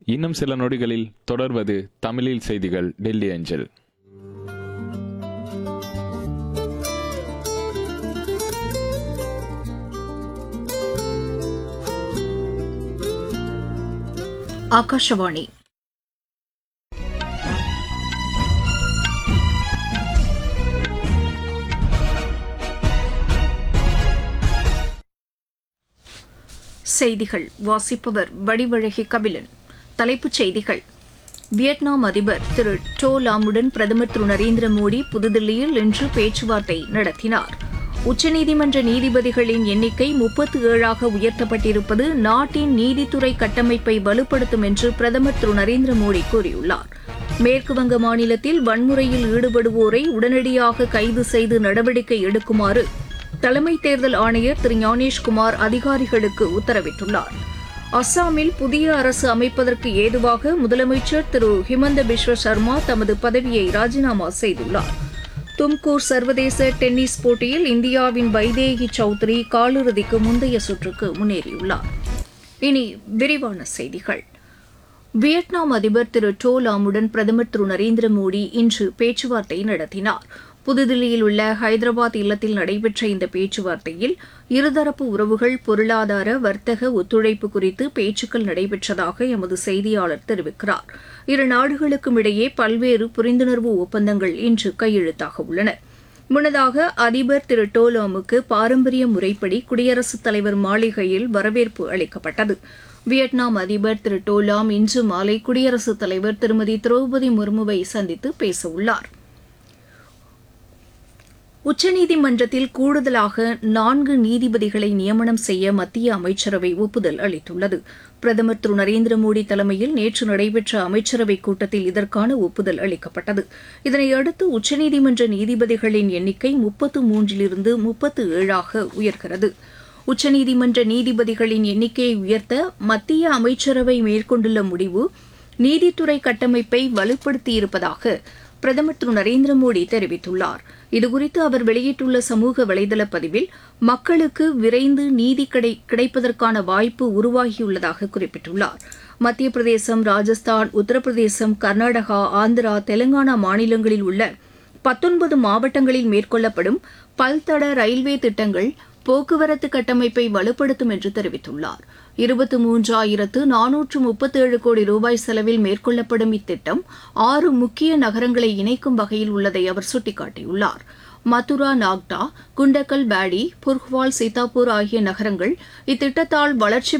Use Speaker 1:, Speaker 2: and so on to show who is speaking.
Speaker 1: இன்னும் சில நொடிகளில் தொடர்வது தமிழில் செய்திகள் டெல்லி அஞ்சல்
Speaker 2: ಆಕಾಶವಾಣಿ செய்திகள் வாசிப்பவர் வடிவழகி கபிலன் தலைப்புச் செய்திகள் வியட்நாம் அதிபர் திரு டோ லாமுடன் பிரதமர் திரு நரேந்திர மோடி புதுதில்லியில் இன்று பேச்சுவார்த்தை நடத்தினார் உச்சநீதிமன்ற நீதிபதிகளின் எண்ணிக்கை முப்பத்து ஏழாக உயர்த்தப்பட்டிருப்பது நாட்டின் நீதித்துறை கட்டமைப்பை வலுப்படுத்தும் என்று பிரதமர் திரு நரேந்திர மோடி கூறியுள்ளார் மேற்குவங்க மாநிலத்தில் வன்முறையில் ஈடுபடுவோரை உடனடியாக கைது செய்து நடவடிக்கை எடுக்குமாறு தலைமை தேர்தல் ஆணையர் திரு ஞானேஷ்குமார் அதிகாரிகளுக்கு உத்தரவிட்டுள்ளார் அஸ்ஸாமில் புதிய அரசு அமைப்பதற்கு ஏதுவாக முதலமைச்சர் திரு ஹிமந்த பிஸ்வ சர்மா தமது பதவியை ராஜினாமா செய்துள்ளார் தும்கூர் சர்வதேச டென்னிஸ் போட்டியில் இந்தியாவின் வைதேகி சௌத்ரி காலிறுதிக்கு முந்தைய சுற்றுக்கு முன்னேறியுள்ளார் இனி விரிவான செய்திகள் வியட்நாம் அதிபர் திரு டோ லாமுடன் பிரதமர் திரு நரேந்திர மோடி இன்று பேச்சுவார்த்தை நடத்தினார் புதுதில்லியில் உள்ள ஹைதராபாத் இல்லத்தில் நடைபெற்ற இந்த பேச்சுவார்த்தையில் இருதரப்பு உறவுகள் பொருளாதார வர்த்தக ஒத்துழைப்பு குறித்து பேச்சுக்கள் நடைபெற்றதாக எமது செய்தியாளர் தெரிவிக்கிறார் இரு நாடுகளுக்கும் இடையே பல்வேறு புரிந்துணர்வு ஒப்பந்தங்கள் இன்று கையெழுத்தாக உள்ளன முன்னதாக அதிபர் திரு டோலாமுக்கு பாரம்பரிய முறைப்படி குடியரசுத் தலைவர் மாளிகையில் வரவேற்பு அளிக்கப்பட்டது வியட்நாம் அதிபர் திரு டோலாம் இன்று மாலை குடியரசுத் தலைவர் திருமதி திரௌபதி முர்முவை சந்தித்து பேசவுள்ளார் உச்சநீதிமன்றத்தில் கூடுதலாக நான்கு நீதிபதிகளை நியமனம் செய்ய மத்திய அமைச்சரவை ஒப்புதல் அளித்துள்ளது பிரதமர் திரு நரேந்திர மோடி தலைமையில் நேற்று நடைபெற்ற அமைச்சரவைக் கூட்டத்தில் இதற்கான ஒப்புதல் அளிக்கப்பட்டது இதனையடுத்து உச்சநீதிமன்ற நீதிபதிகளின் எண்ணிக்கை முப்பத்து மூன்றிலிருந்து முப்பத்து ஏழாக உயர்கிறது உச்சநீதிமன்ற நீதிபதிகளின் எண்ணிக்கையை உயர்த்த மத்திய அமைச்சரவை மேற்கொண்டுள்ள முடிவு நீதித்துறை கட்டமைப்பை வலுப்படுத்தியிருப்பதாக பிரதமர் திரு நரேந்திர மோடி தெரிவித்துள்ளார் இதுகுறித்து அவர் வெளியிட்டுள்ள சமூக வலைதள பதிவில் மக்களுக்கு விரைந்து நீதி கிடை கிடைப்பதற்கான வாய்ப்பு உருவாகியுள்ளதாக குறிப்பிட்டுள்ளார் மத்திய பிரதேசம் ராஜஸ்தான் உத்தரப்பிரதேசம் கர்நாடகா ஆந்திரா தெலங்கானா மாநிலங்களில் உள்ள பத்தொன்பது மாவட்டங்களில் மேற்கொள்ளப்படும் பல்தட ரயில்வே திட்டங்கள் போக்குவரத்து கட்டமைப்பை வலுப்படுத்தும் என்று தெரிவித்துள்ளார் இருபத்தி மூன்றாயிரத்து நானூற்று முப்பத்தேழு கோடி ரூபாய் செலவில் மேற்கொள்ளப்படும் இத்திட்டம் ஆறு முக்கிய நகரங்களை இணைக்கும் வகையில் உள்ளதை அவர் சுட்டிக்காட்டியுள்ளார் மதுரா நாக்டா குண்டக்கல் பேடி புர்ஹ்வால் சீதாப்பூர் ஆகிய நகரங்கள் இத்திட்டத்தால் வளர்ச்சி